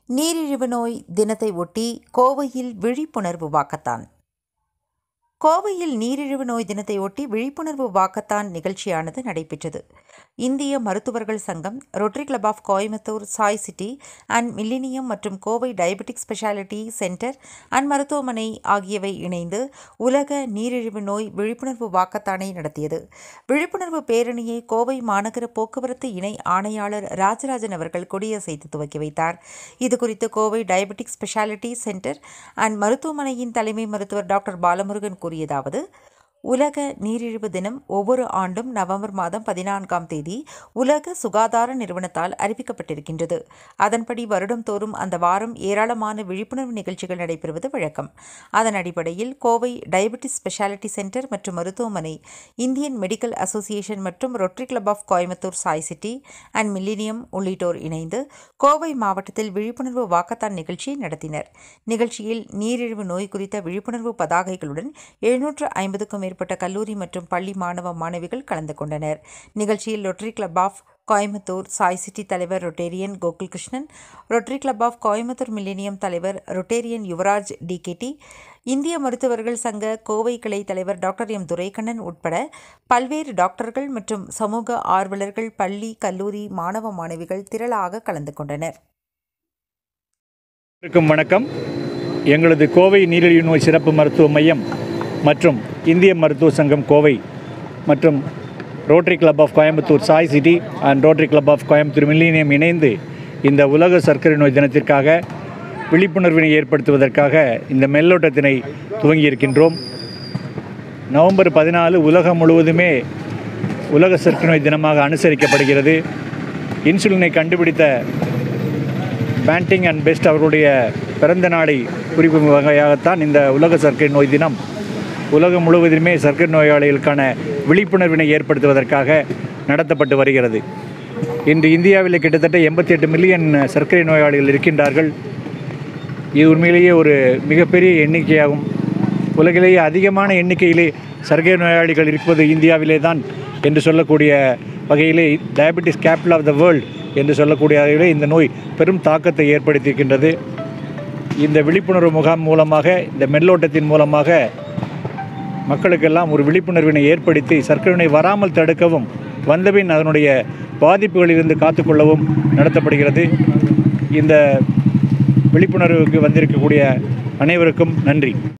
நீரிழிவு நோய் தினத்தை ஒட்டி கோவையில் விழிப்புணர்வு வாக்கத்தான் கோவையில் நீரிழிவு நோய் தினத்தை ஒட்டி விழிப்புணர்வு வாக்கத்தான் நிகழ்ச்சியானது நடைபெற்றது இந்திய மருத்துவர்கள் சங்கம் rotary club of Coimbatore Sai city and millennium மற்றும் Kovai diabetic speciality centre and மருத்துவமனை ஆகியவை இணைந்து உலக நீரிழிவு நோய் விழிப்புணர்வு வாக்கத்தானை நடத்தியது விழிப்புணர்வு பேரணியை கோவை மாநகர போக்குவரத்து இணை ஆணையாளர் ராஜராஜன் அவர்கள் கொடியசைத்து துவக்கி வைத்தார் இதுகுறித்து Kovai diabetic speciality centre and மருத்துவமனையின் தலைமை மருத்துவர் டாக்டர் பாலமுருகன் கூறியதாவது உலக நீரிழிவு தினம் ஒவ்வொரு ஆண்டும் நவம்பர் மாதம் பதினான்காம் தேதி உலக சுகாதார நிறுவனத்தால் அறிவிக்கப்பட்டிருக்கின்றது அதன்படி வருடந்தோறும் அந்த வாரம் ஏராளமான விழிப்புணர்வு நிகழ்ச்சிகள் நடைபெறுவது வழக்கம் அதன் அடிப்படையில் கோவை டயபெட்டிஸ் ஸ்பெஷாலிட்டி சென்டர் மற்றும் மருத்துவமனை இந்தியன் மெடிக்கல் அசோசியேஷன் மற்றும் rotary club of Coimbatore Sai city and millennium உள்ளிட்டோர் இணைந்து கோவை மாவட்டத்தில் விழிப்புணர்வு வாக்கத்தான் நிகழ்ச்சியை நடத்தினர் நிகழ்ச்சியில் நீரிழிவு நோய் குறித்த விழிப்புணர்வு பதாகைகளுடன் எழுநூற்று ஐம்பதுக்கும் மேற்பட்ட கல்லூரி மற்றும் பள்ளி மாணவ மாணவிகள் கலந்து கொண்டனர் நிகழ்ச்சியில் rotary club of Coimbatore Sai city தலைவர் rotarian Gokul Krishnan rotary club of Coimbatore millennium தலைவர் ரொட்டேரியன் யுவராஜ் டிகேடி இந்திய மருத்துவர்கள் சங்க கோவை கிளை தலைவர் டாக்டர் எம் துரைக்கண்ணன் உட்பட பல்வேறு டாக்டர்கள் மற்றும் சமூக ஆர்வலர்கள் பள்ளி கல்லூரி மாணவ மாணவிகள் திரளாக கலந்து கொண்டனர் அனைவருக்கும் வணக்கம் எங்களது கோவை நீரிழிவு நோய் சிறப்பு மருத்துவ மையம் மற்றும் இந்திய மருத்துவ சங்கம் கோவை மற்றும் rotary club of Coimbatore Sai city and rotary club of Coimbatore millennium இணைந்து இந்த உலக சர்க்கரை நோய் தினத்திற்காக விழிப்புணர்வினை ஏற்படுத்துவதற்காக இந்த மெல்லோட்டத்தினை துவங்கியிருக்கின்றோம் நவம்பர் பதினாலு உலகம் முழுவதுமே உலக சர்க்கரை நோய் தினமாக அனுசரிக்கப்படுகிறது இன்சுலினை கண்டுபிடித்த பேண்டிங் அண்ட் பெஸ்ட் அவர்களுடைய பிறந்த நாளை குறிக்கும் வகையாகத்தான் இந்த உலக சர்க்கரை நோய் தினம் உலகம் முழுவதுமே சர்க்கரை நோயாளிகளுக்கான விழிப்புணர்வினை ஏற்படுத்துவதற்காக நடத்தப்பட்டு வருகிறது இன்று இந்தியாவில் கிட்டத்தட்ட எண்பத்தி எட்டு மில்லியன் சர்க்கரை நோயாளிகள் இருக்கின்றார்கள் இது உண்மையிலேயே ஒரு மிகப்பெரிய எண்ணிக்கையாகும் உலகிலேயே அதிகமான எண்ணிக்கையிலே சர்க்கரை நோயாளிகள் இருப்பது இந்தியாவிலே தான் என்று சொல்லக்கூடிய வகையிலே diabetes capital of the world என்று சொல்லக்கூடிய வகையிலே இந்த நோய் பெரும் தாக்கத்தை ஏற்படுத்தியிருக்கின்றது இந்த விழிப்புணர்வு முகாம் மூலமாக இந்த மெல்லோட்டத்தின் மூலமாக மக்களுக்கெல்லாம் ஒரு விழிப்புணர்வினை ஏற்படுத்தி சர்க்கரை நோய் வராமல் தடுக்கவும் வந்தபின் அதனுடைய பாதிப்புகளிலிருந்து காத்துக்கொள்ளவும் நடத்தப்படுகிறது இந்த விழிப்புணர்வுக்கு வந்திருக்கக்கூடிய அனைவருக்கும் நன்றி